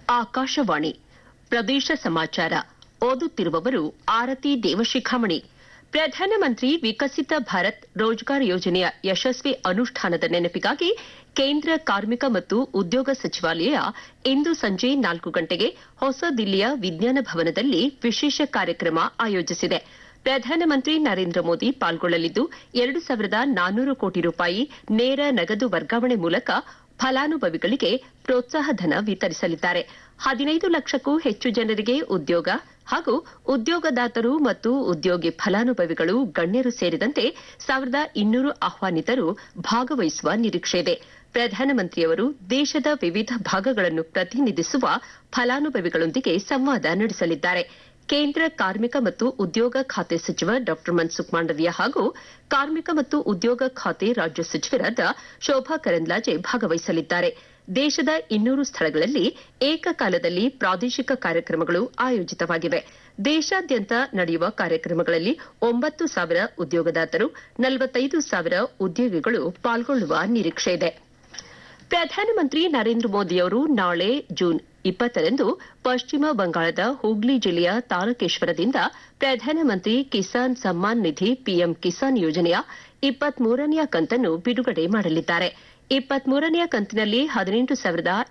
ಆಕಾಶವಾಣಿ ಪ್ರದೇಶ ಸಮಾಚಾರ ಓದುತ್ತಿರುವವರು ಆರತಿ ದೇವಶಿಖಾಮಣಿ ಪ್ರಧಾನಮಂತ್ರಿ ವಿಕಸಿತ ಭಾರತ್ ರೋಜ್ಗಾರ್ ಯೋಜನೆಯ ಯಶಸ್ವಿ ಅನುಷ್ಠಾನದ ನೆನಪಿಗಾಗಿ ಕೇಂದ್ರ ಕಾರ್ಮಿಕ ಮತ್ತು ಉದ್ಯೋಗ ಸಚಿವಾಲಯ ಇಂದು ಸಂಜೆ ನಾಲ್ಕು ಗಂಟೆಗೆ ಹೊಸ ದಿಲ್ಲಿಯ ವಿಜ್ಞಾನ ಭವನದಲ್ಲಿ ವಿಶೇಷ ಕಾರ್ಯಕ್ರಮ ಆಯೋಜಿಸಿದೆ ಪ್ರಧಾನಮಂತ್ರಿ ನರೇಂದ್ರ ಮೋದಿ ಪಾಲ್ಗೊಳ್ಳಲಿದ್ದು ಎರಡು ಸಾವಿರದ ನಾನ್ನೂರು ಕೋಟಿ ರೂಪಾಯಿ ನೇರ ನಗದು ವರ್ಗಾವಣೆ ಮೂಲಕ ಫಲಾನುಭವಿಗಳಿಗೆ ಪ್ರೋತ್ಸಾಹಧನ ವಿತರಿಸಲಿದ್ದಾರೆ ಹದಿನೈದು ಲಕ್ಷಕ್ಕೂ ಹೆಚ್ಚು ಜನರಿಗೆ ಉದ್ಯೋಗ ಹಾಗೂ ಉದ್ಯೋಗದಾತರು ಮತ್ತು ಉದ್ಯೋಗಿ ಫಲಾನುಭವಿಗಳು ಗಣ್ಯರು ಸೇರಿದಂತೆ ಸಾವಿರದ ಇನ್ನೂರು ಆಹ್ವಾನಿತರು ಭಾಗವಹಿಸುವ ನಿರೀಕ್ಷೆಯಿದೆ ಪ್ರಧಾನಮಂತ್ರಿಯವರು ದೇಶದ ವಿವಿಧ ಭಾಗಗಳನ್ನು ಪ್ರತಿನಿಧಿಸುವ ಫಲಾನುಭವಿಗಳೊಂದಿಗೆ ಸಂವಾದ ನಡೆಸಲಿದ್ದಾರೆ ಕೇಂದ್ರ ಕಾರ್ಮಿಕ ಮತ್ತು ಉದ್ಯೋಗ ಖಾತೆ ಸಚಿವ ಡಾ ಮನ್ಸುಖ್ ಮಾಂಡವಿಯಾ ಹಾಗೂ ಕಾರ್ಮಿಕ ಮತ್ತು ಉದ್ಯೋಗ ಖಾತೆ ರಾಜ್ಯ ಸಚಿವರಾದ ಶೋಭಾ ಕರಂದ್ಲಾಜೆ ಭಾಗವಹಿಸಲಿದ್ದಾರೆ ದೇಶದ ಇನ್ನೂರು ಸ್ಥಳಗಳಲ್ಲಿ ಏಕಕಾಲದಲ್ಲಿ ಪ್ರಾದೇಶಿಕ ಕಾರ್ಯಕ್ರಮಗಳು ಆಯೋಜಿತವಾಗಿವೆ ದೇಶಾದ್ಯಂತ ನಡೆಯುವ ಕಾರ್ಯಕ್ರಮಗಳಲ್ಲಿ ಒಂಬತ್ತು ಸಾವಿರ ಉದ್ಯೋಗದಾತರು ನಲವತ್ತೈದು ಸಾವಿರ ಉದ್ಯೋಗಿಗಳು ಪಾಲ್ಗೊಳ್ಳುವ ನಿರೀಕ್ಷೆಯಿದೆ ಪ್ರಧಾನಮಂತ್ರಿ ನರೇಂದ್ರ ಮೋದಿಯವರು ನಾಳೆ ಜೂನ್ ಇಪ್ಪತ್ತರಂದು ಪಶ್ಚಿಮ ಬಂಗಾಳದ ಹೂಗ್ಲಿ ಜಿಲ್ಲೆಯ ತಾರಕೇಶ್ವರದಿಂದ ಪ್ರಧಾನಮಂತ್ರಿ ಕಿಸಾನ್ ಸಮ್ಮಾನ್ ನಿಧಿ ಪಿಎಂ ಕಿಸಾನ್ ಯೋಜನೆಯ ಇಪ್ಪತ್ಮೂರನೆಯ ಕಂತನ್ನು ಬಿಡುಗಡೆ ಮಾಡಲಿದ್ದಾರೆ ಇಪ್ಪತ್ಮೂರನೆಯ ಕಂತಿನಲ್ಲಿ ಹದಿನೆಂಟು ಸಾವಿರದ